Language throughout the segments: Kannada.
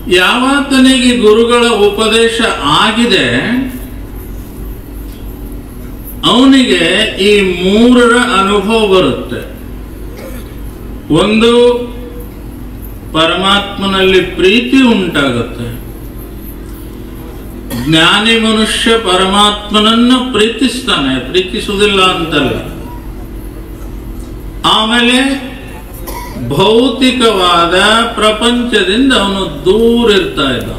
ಯಾವಾತನಿಗೆ ಗುರುಗಳ ಉಪದೇಶ ಆಗಿದೆ ಅವನಿಗೆ ಈ ಮೂರರ ಅನುಭವ ಬರುತ್ತೆ ಒಂದು ಪರಮಾತ್ಮನಲ್ಲಿ ಪ್ರೀತಿ ಉಂಟಾಗುತ್ತೆ ಜ್ಞಾನಿ ಮನುಷ್ಯ ಪರಮಾತ್ಮನನ್ನ ಪ್ರೀತಿಸ್ತಾನೆ ಪ್ರೀತಿಸುವುದಿಲ್ಲ ಅಂತಲ್ಲ ಆಮೇಲೆ ಭೌತಿಕವಾದ ಪ್ರಪಂಚದಿಂದ ಅವನು ದೂರ ಇರ್ತಾ ಇದ್ದಾನೆ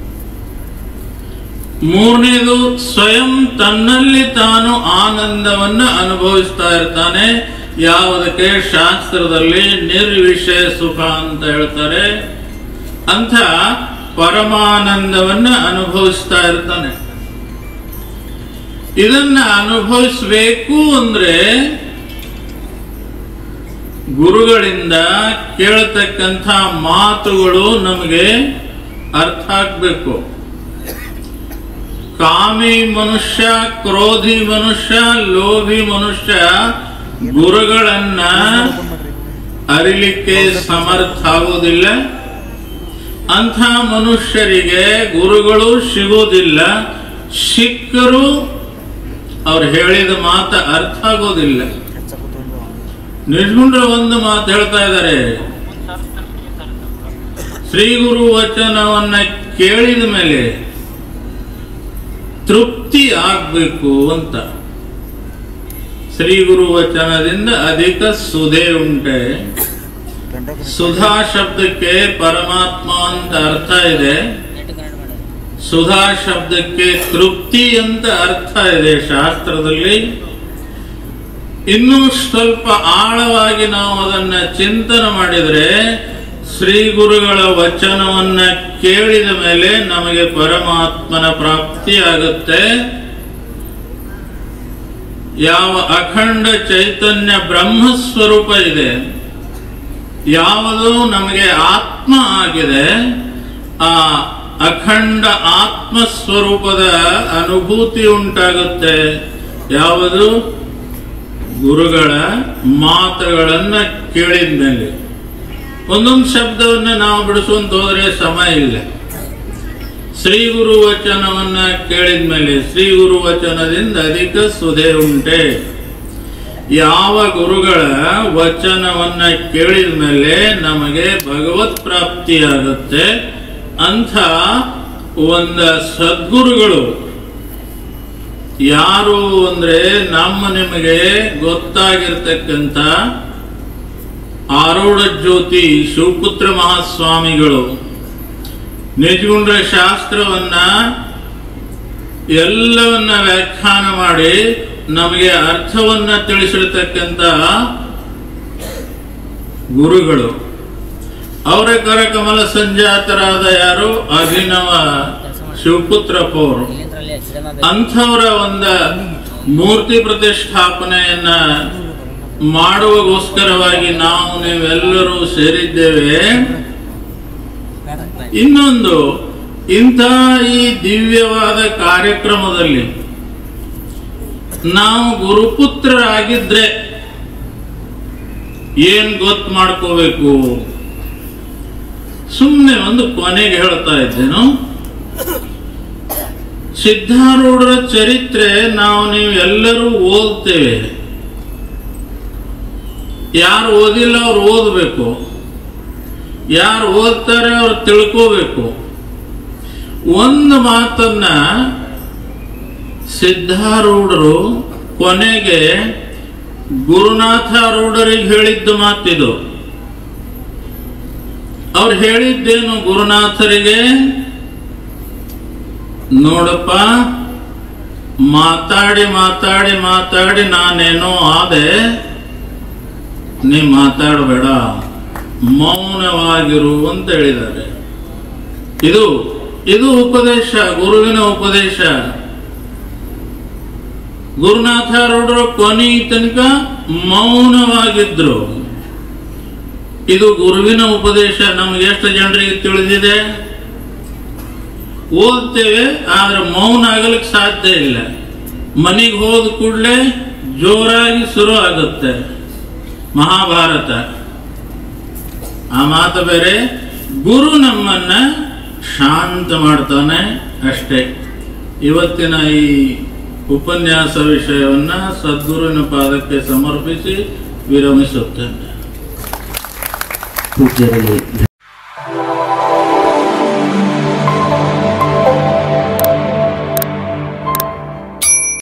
ಮೂರನೇದು ಸ್ವಯಂ ತನ್ನಲ್ಲಿ ತಾನು ಆನಂದವನ್ನ ಅನುಭವಿಸ್ತಾ ಇರ್ತಾನೆ ಯಾವುದಕ್ಕೆ ಶಾಸ್ತ್ರದಲ್ಲಿ ನಿರ್ವಿಷಯ ಸುಖ ಅಂತ ಹೇಳ್ತಾರೆ ಅಂಥ ಪರಮಾನಂದವನ್ನ ಅನುಭವಿಸ್ತಾ ಇರ್ತಾನೆ ಇದನ್ನ ಅನುಭವಿಸಬೇಕು ಅಂದ್ರೆ ಗುರುಗಳಿಂದ ಕೇಳತಕ್ಕಂಥ ಮಾತುಗಳು ನಮಗೆ ಅರ್ಥ ಆಗ್ಬೇಕು ಕಾಮಿ ಮನುಷ್ಯ ಕ್ರೋಧಿ ಮನುಷ್ಯ ಲೋಭಿ ಮನುಷ್ಯ ಗುರುಗಳನ್ನ ಅರಿಲಿಕ್ಕೆ ಸಮರ್ಥ ಆಗುವುದಿಲ್ಲ ಅಂಥ ಮನುಷ್ಯರಿಗೆ ಗುರುಗಳು ಸಿಗುವುದಿಲ್ಲ ಸಿಕ್ಕರು ಅವ್ರು ಹೇಳಿದ ಮಾತ ಅರ್ಥ ಆಗೋದಿಲ್ಲ ನಿಜಗುಂಡ್ರ ಒಂದು ಮಾತು ಹೇಳ್ತಾ ಇದ್ದಾರೆ ಶ್ರೀ ಗುರು ವಚನವನ್ನ ಕೇಳಿದ ಮೇಲೆ ತೃಪ್ತಿ ಆಗ್ಬೇಕು ಅಂತ ಶ್ರೀ ಗುರು ವಚನದಿಂದ ಅಧಿಕ ಸುಧೆ ಉಂಟೆ ಸುಧಾ ಶಬ್ದಕ್ಕೆ ಪರಮಾತ್ಮ ಅಂತ ಅರ್ಥ ಇದೆ ಸುಧಾ ಶಬ್ದಕ್ಕೆ ತೃಪ್ತಿ ಅಂತ ಅರ್ಥ ಇದೆ ಶಾಸ್ತ್ರದಲ್ಲಿ ಇನ್ನೂ ಸ್ವಲ್ಪ ಆಳವಾಗಿ ನಾವು ಅದನ್ನ ಚಿಂತನೆ ಮಾಡಿದರೆ ಶ್ರೀ ಗುರುಗಳ ವಚನವನ್ನ ಕೇಳಿದ ಮೇಲೆ ನಮಗೆ ಪರಮಾತ್ಮನ ಪ್ರಾಪ್ತಿಯಾಗುತ್ತೆ ಯಾವ ಅಖಂಡ ಚೈತನ್ಯ ಬ್ರಹ್ಮಸ್ವರೂಪ ಇದೆ ಯಾವುದು ನಮಗೆ ಆತ್ಮ ಆಗಿದೆ ಆ ಅಖಂಡ ಆತ್ಮ ಸ್ವರೂಪದ ಅನುಭೂತಿ ಉಂಟಾಗುತ್ತೆ ಯಾವುದು ಗುರುಗಳ ಮಾತುಗಳನ್ನ ಕೇಳಿದ ಮೇಲೆ ಒಂದೊಂದು ಶಬ್ದವನ್ನ ನಾವು ಬಿಡಿಸುವಂತ ಹೋದ್ರೆ ಸಮಯ ಇಲ್ಲ ಶ್ರೀ ಗುರು ವಚನವನ್ನ ಕೇಳಿದ ಮೇಲೆ ಶ್ರೀ ಗುರು ವಚನದಿಂದ ಅಧಿಕ ಸುಧೆ ಉಂಟೆ ಯಾವ ಗುರುಗಳ ವಚನವನ್ನ ಕೇಳಿದ ಮೇಲೆ ನಮಗೆ ಭಗವತ್ ಪ್ರಾಪ್ತಿಯಾಗುತ್ತೆ ಅಂಥ ಒಂದ ಸದ್ಗುರುಗಳು ಯಾರು ಅಂದ್ರೆ ನಮ್ಮ ನಿಮಗೆ ಗೊತ್ತಾಗಿರ್ತಕ್ಕಂಥ ಆರೂಢ ಜ್ಯೋತಿ ಶಿವಪುತ್ರ ಮಹಾಸ್ವಾಮಿಗಳು ನಿಜಗುಂಡ್ರ ಶಾಸ್ತ್ರವನ್ನ ಎಲ್ಲವನ್ನ ವ್ಯಾಖ್ಯಾನ ಮಾಡಿ ನಮಗೆ ಅರ್ಥವನ್ನ ತಿಳಿಸಿರ್ತಕ್ಕಂಥ ಗುರುಗಳು ಅವರ ಕರ ಕಮಲ ಸಂಜಾತರಾದ ಯಾರು ಅಭಿನವ ಶಿವಪುತ್ರ ಪೌರು ಅಂಥವರ ಒಂದ ಮೂರ್ತಿ ಪ್ರತಿಷ್ಠಾಪನೆಯನ್ನ ಮಾಡುವಗೋಸ್ಕರವಾಗಿ ನಾವು ನೀವೆಲ್ಲರೂ ಸೇರಿದ್ದೇವೆ ಇನ್ನೊಂದು ಇಂಥ ಈ ದಿವ್ಯವಾದ ಕಾರ್ಯಕ್ರಮದಲ್ಲಿ ನಾವು ಗುರುಪುತ್ರರಾಗಿದ್ರೆ ಏನ್ ಗೊತ್ತು ಮಾಡ್ಕೋಬೇಕು ಸುಮ್ಮನೆ ಒಂದು ಕೊನೆಗೆ ಹೇಳ್ತಾ ಇದ್ದೇನು ಸಿದ್ಧಾರೂಢರ ಚರಿತ್ರೆ ನಾವು ನೀವು ಎಲ್ಲರೂ ಓದ್ತೇವೆ ಯಾರು ಓದಿಲ್ಲ ಅವ್ರು ಓದಬೇಕು ಯಾರು ಓದ್ತಾರೆ ಅವ್ರು ತಿಳ್ಕೋಬೇಕು ಒಂದು ಮಾತನ್ನ ಸಿದ್ಧಾರೂಢರು ಕೊನೆಗೆ ಗುರುನಾಥಾರೂಢರಿಗೆ ಹೇಳಿದ್ದು ಮಾತಿದು ಅವ್ರು ಹೇಳಿದ್ದೇನು ಗುರುನಾಥರಿಗೆ ನೋಡಪ್ಪ ಮಾತಾಡಿ ಮಾತಾಡಿ ಮಾತಾಡಿ ನಾನೇನೋ ಆದೆ ನೀ ಮಾತಾಡಬೇಡ ಮೌನವಾಗಿರು ಅಂತ ಹೇಳಿದ್ದಾರೆ ಇದು ಇದು ಉಪದೇಶ ಗುರುವಿನ ಉಪದೇಶ ಗುರುನಾಥಾರೂಢರು ಕೊನೆ ತನಕ ಮೌನವಾಗಿದ್ರು ಇದು ಗುರುವಿನ ಉಪದೇಶ ನಮ್ಗೆ ಎಷ್ಟು ಜನರಿಗೆ ತಿಳಿದಿದೆ ಓದ್ತೇವೆ ಆದ್ರೆ ಮೌನ ಆಗಲಿಕ್ಕೆ ಸಾಧ್ಯ ಇಲ್ಲ ಮನೆಗೆ ಹೋದ ಕೂಡಲೇ ಜೋರಾಗಿ ಶುರು ಆಗುತ್ತೆ ಮಹಾಭಾರತ ಆ ಮಾತು ಬೇರೆ ಗುರು ನಮ್ಮನ್ನ ಶಾಂತ ಮಾಡ್ತಾನೆ ಅಷ್ಟೇ ಇವತ್ತಿನ ಈ ಉಪನ್ಯಾಸ ವಿಷಯವನ್ನ ಸದ್ಗುರುವಿನ ಪಾದಕ್ಕೆ ಸಮರ್ಪಿಸಿ ವಿರಮಿಸುತ್ತೇನೆ ಪೂಜ್ಯರಿಗೆ